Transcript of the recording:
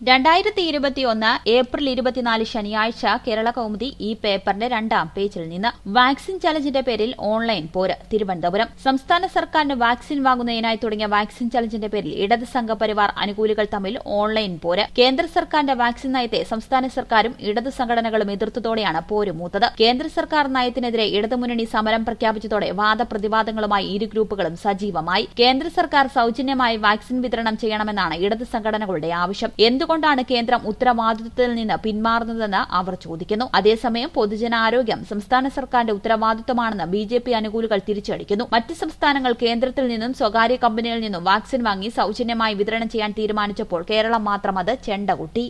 രണ്ടായിരത്തി ഇരുപത്തിയൊന്ന് ഏപ്രിൽ ഇരുപത്തിനാല് ശനിയാഴ്ച കേരള കൗമുദി ഈ പേപ്പറിന്റെ രണ്ടാം പേജിൽ നിന്ന് വാക്സിൻ ചലഞ്ചിന്റെ പേരിൽ ഓൺലൈൻ പോര് തിരുവനന്തപുരം സംസ്ഥാന സർക്കാരിന് വാക്സിൻ വാങ്ങുന്നതിനായി തുടങ്ങിയ വാക്സിൻ ചലഞ്ചിന്റെ പേരിൽ ഇടത് സംഘപരിവാർ അനുകൂലികൾ തമ്മിൽ ഓൺലൈൻ പോര് കേന്ദ്ര സർക്കാരിന്റെ വാക്സിൻ നയത്തെ സംസ്ഥാന സർക്കാരും ഇടത് സംഘടനകളും എതിർത്തതോടെയാണ് പോര് മൂത്തത് കേന്ദ്ര സർക്കാർ നയത്തിനെതിരെ ഇടതുമുന്നണി സമരം പ്രഖ്യാപിച്ചതോടെ വാദപ്രതിവാദങ്ങളുമായി ഇരു ഗ്രൂപ്പുകളും സജീവമായി കേന്ദ്ര സർക്കാർ സൌജന്യമായി വാക്സിൻ വിതരണം ചെയ്യണമെന്നാണ് ഇടത് സംഘടനകളുടെ ആവശ്യം എന്തുകൊണ്ടാണ് കേന്ദ്രം ഉത്തരവാദിത്വത്തിൽ നിന്ന് പിന്മാറുന്നതെന്ന് അവർ ചോദിക്കുന്നു അതേസമയം പൊതുജനാരോഗ്യം സംസ്ഥാന സർക്കാരിന്റെ ഉത്തരവാദിത്വമാണെന്ന് ബി ജെ പി അനുകൂലികൾ തിരിച്ചടിക്കുന്നു മറ്റ് സംസ്ഥാനങ്ങൾ കേന്ദ്രത്തിൽ നിന്നും സ്വകാര്യ കമ്പനികളിൽ നിന്നും വാക്സിൻ വാങ്ങി സൌജന്യമായി വിതരണം ചെയ്യാൻ തീരുമാനിച്ചപ്പോൾ കേരളം മാത്രം അത് ചെണ്ടകുട്ടി